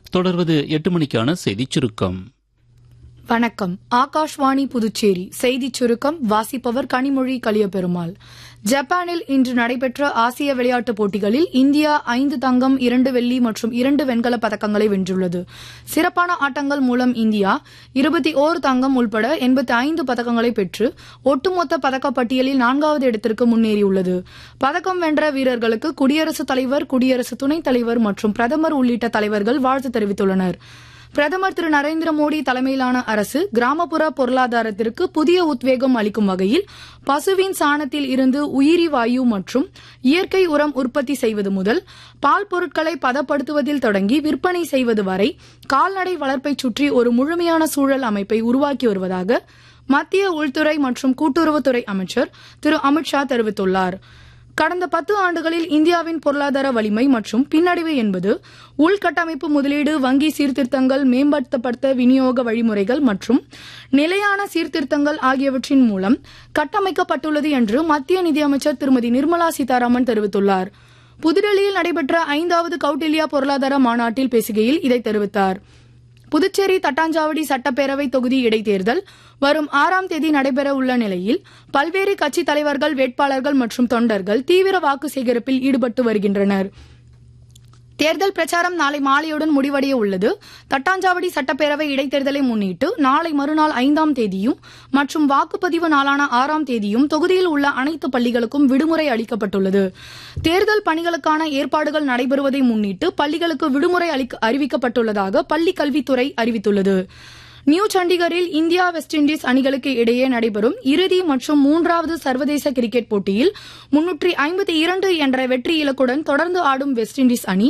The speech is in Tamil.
தொடர்வது எட்டு மணிக்கான செய்திச் சுருக்கம் வணக்கம் ஆகாஷ்வாணி புதுச்சேரி செய்திச் சுருக்கம் வாசிப்பவர் கனிமொழி கலியபெருமாள் ஜப்பானில் இன்று நடைபெற்ற ஆசிய விளையாட்டுப் போட்டிகளில் இந்தியா ஐந்து தங்கம் இரண்டு வெள்ளி மற்றும் இரண்டு வெண்கலப் பதக்கங்களை வென்றுள்ளது சிறப்பான ஆட்டங்கள் மூலம் இந்தியா இருபத்தி ஓரு தங்கம் உள்பட எண்பத்தி ஐந்து பதக்கங்களை பெற்று ஒட்டுமொத்த பதக்கப் பட்டியலில் நான்காவது இடத்திற்கு முன்னேறியுள்ளது பதக்கம் வென்ற வீரர்களுக்கு குடியரசுத் தலைவர் குடியரசு துணைத் தலைவர் மற்றும் பிரதமர் உள்ளிட்ட தலைவர்கள் வாழ்த்து தெரிவித்துள்ளனர் பிரதமர் திரு நரேந்திர மோடி தலைமையிலான அரசு கிராமப்புற பொருளாதாரத்திற்கு புதிய உத்வேகம் அளிக்கும் வகையில் பசுவின் சாணத்தில் இருந்து உயிரி வாயு மற்றும் இயற்கை உரம் உற்பத்தி செய்வது முதல் பால் பொருட்களை பதப்படுத்துவதில் தொடங்கி விற்பனை செய்வது வரை கால்நடை வளர்ப்பைச் சுற்றி ஒரு முழுமையான சூழல் அமைப்பை உருவாக்கி வருவதாக மத்திய உள்துறை மற்றும் கூட்டுறவுத்துறை அமைச்சர் திரு அமித்ஷா தெரிவித்துள்ளார் கடந்த பத்து ஆண்டுகளில் இந்தியாவின் பொருளாதார வலிமை மற்றும் பின்னடைவு என்பது உள்கட்டமைப்பு முதலீடு வங்கி சீர்திருத்தங்கள் மேம்படுத்தப்பட்ட விநியோக வழிமுறைகள் மற்றும் நிலையான சீர்திருத்தங்கள் ஆகியவற்றின் மூலம் கட்டமைக்கப்பட்டுள்ளது என்று மத்திய நிதியமைச்சர் திருமதி நிர்மலா சீதாராமன் தெரிவித்துள்ளார் புதுடெல்லியில் நடைபெற்ற ஐந்தாவது கௌடில்யா பொருளாதார மாநாட்டில் பேசுகையில் இதை தெரிவித்தார் புதுச்சேரி தட்டாஞ்சாவடி சட்டப்பேரவை தொகுதி இடைத்தேர்தல் வரும் ஆறாம் தேதி நடைபெற உள்ள நிலையில் பல்வேறு கட்சித் தலைவர்கள் வேட்பாளர்கள் மற்றும் தொண்டர்கள் தீவிர வாக்கு சேகரிப்பில் ஈடுபட்டு வருகின்றனர் தேர்தல் பிரச்சாரம் நாளை மாலையுடன் முடிவடைய உள்ளது தட்டாஞ்சாவடி சட்டப்பேரவை இடைத்தேர்தலை முன்னிட்டு நாளை மறுநாள் ஐந்தாம் தேதியும் மற்றும் வாக்குப்பதிவு நாளான ஆறாம் தேதியும் தொகுதியில் உள்ள அனைத்து பள்ளிகளுக்கும் விடுமுறை அளிக்கப்பட்டுள்ளது தேர்தல் பணிகளுக்கான ஏற்பாடுகள் நடைபெறுவதை முன்னிட்டு பள்ளிகளுக்கு விடுமுறை அளிக்க அறிவிக்கப்பட்டுள்ளதாக பள்ளிக் கல்வித்துறை அறிவித்துள்ளது நியூ சண்டிகரில் இந்தியா வெஸ்ட் இண்டீஸ் அணிகளுக்கு இடையே நடைபெறும் இறுதி மற்றும் மூன்றாவது சர்வதேச கிரிக்கெட் போட்டியில் முன்னூற்றி ஐம்பத்தி இரண்டு என்ற வெற்றி இலக்குடன் தொடர்ந்து ஆடும் வெஸ்ட் இண்டீஸ் அணி